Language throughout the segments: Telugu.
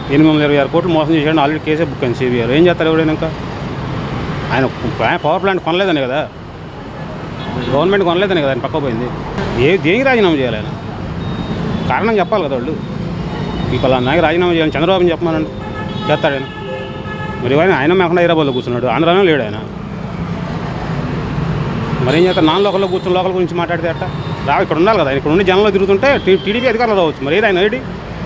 ఎనిమిది వందల ఇరవై ఆరు కోట్లు మోసం చేశాడు ఆల్రెడీ కేసే బుక్ అయింది సిబిఐ ఏం చేస్తారు ఎవరైనా ఇంకా ఆయన ఆయన పవర్ ప్లాంట్ కొనలేదని కదా గవర్నమెంట్ కొనలేదని కదా ఆయన పక్క పోయింది ఏ దేనికి రాజీనామా చేయాలి ఆయన కారణం చెప్పాలి కదా వాళ్ళు ఈ పలానాకి రాజీనామా చేయాలి చంద్రబాబుని చెప్పమనండి చేస్తాడు ఆయన మరి ఆయన ఆయన మేకుండా హైదరాబాద్లో కూర్చున్నాడు ఆంధ్రాలో లేడు ఆయన మరి ఏం చేస్తారు నాన్ లోకల్లో కూర్చుని లోకల్ గురించి మాట్లాడితే అట్ట రా ఇక్కడ ఉండాలి కదా ఇక్కడ ఉండి జనంలో తిరుగుతుంటే టీ- టీడీపీ అధికారులు రావచ్చు మరి ఏది ఆయన ఏడి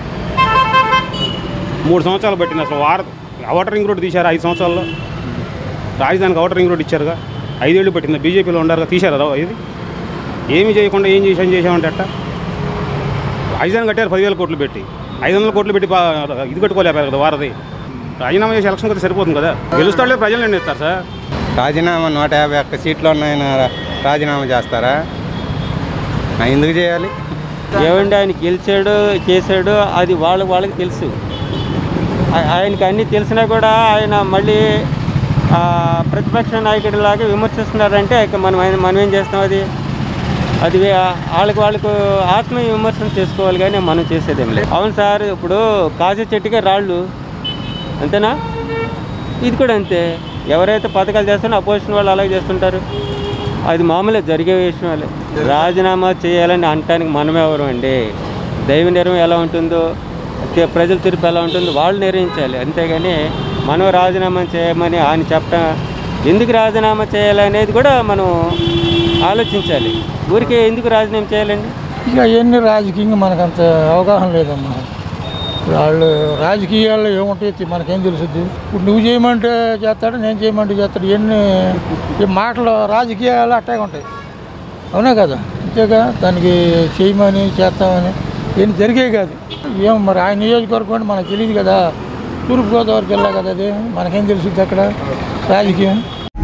మూడు సంవత్సరాలు పెట్టింది అసలు వార అవుటర్ రింగ్ రోడ్ తీశారు ఐదు సంవత్సరాల్లో రాజధానికి అవుటర్ రింగ్ రోడ్ ఇచ్చారుగా ఐదేళ్ళు పెట్టింది బీజేపీలో ఉండారుగా తీశారు రా ఇది ఏమి చేయకుండా ఏం చేసాం చేసామంటే అట్ట రాజధాని కట్టారు పదివేల కోట్లు పెట్టి ఐదు వందల కోట్లు పెట్టి పా- ఇది కట్టుకోలేపారు కదా వారది రాజీనామా చేసి ఎలక్షన్ కదా సరిపోతుంది కదా గెలుస్తాడే ప్రజలు నిర్ణయిస్తారు సార్ రాజీనామా నూట యాభై ఒక్క సీట్లు ఉన్నాయన రాజీనామా చేస్తారా ఆ, ఎందుకు చేయాలి ఏమండి ఆయన గెలిచాడు చేశాడు అది వాళ్ళ వాళ్ళకి తెలుసు ఆ- ఆయనకి అన్నీ తెలిసినా కూడా ఆయన మళ్ళీ ఆ, ప్రతిపక్ష నాయకుడిలాగా విమర్శిస్తున్నారంటే ఇక మనం ఆయన మనం ఏం చేస్తాం అది అది వే- వాళ్ళకి వాళ్ళకు ఆత్మ విమర్శన చేసుకోవాలి కానీ మనం చేసేదేం లేదు అవును సార్ ఇప్పుడు కాజు చెట్టుకే రాళ్ళు అంతేనా ఇది కూడా అంతే ఎవరైతే పథకాలు చేస్తారో అపోజిషన్ వాళ్ళు అలాగే చేస్తుంటారు అది మామూలే జరిగే విషయాలే రాజీనామా చేయాలని అనటానికి మనం ఎవరు అండి దైవ నిర్ణయం ఎలా ఉంటుందో తే- ప్రజల తీర్పు ఎలా ఉంటుందో వాళ్ళు నిర్ణయించాలి అంతేగాని మనం రాజీనామా చేయమని ఆయన చెప్పడం ఎందుకు రాజీనామా చేయాలనేది కూడా మనం ఆలోచించాలి ఊరికే ఎందుకు రాజీనామా చేయాలండి ఇక అవన్నీ రాజకీయంగా మనకు అంత అవగాహన లేదమ్మా ఇప్పుడు వాళ్ళు రాజకీయాల్లో ఏముంటాయి మనకేం తెలుసుద్ది ఇప్పుడు నువ్వు చేయమంటే చేస్తాడు నేను చేయమంటే చేస్తాడు ఎన్ని ఈ మాటలు రాజకీయాలు అట్టాగే ఉంటాయి అవునా కదా అంతేగా దానికి చేయమని చేస్తామని ఏం జరిగేవి కాదు ఏం మరి ఆయన నియోజకవర్గం అంటే మనకు తెలియదు కదా తూర్పుగోదావరికి వెళ్ళా కదా అది మనకేం తెలుసుద్ది అక్కడ రాజకీయం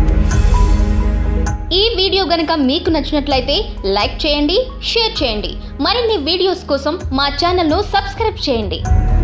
ఈ వీడియో గనుక మీకు నచ్చినట్లయితే లైక్ చేయండి షేర్ చేయండి మరిన్ని వీడియోస్ కోసం మా ఛానల్ను సబ్స్క్రైబ్ చేయండి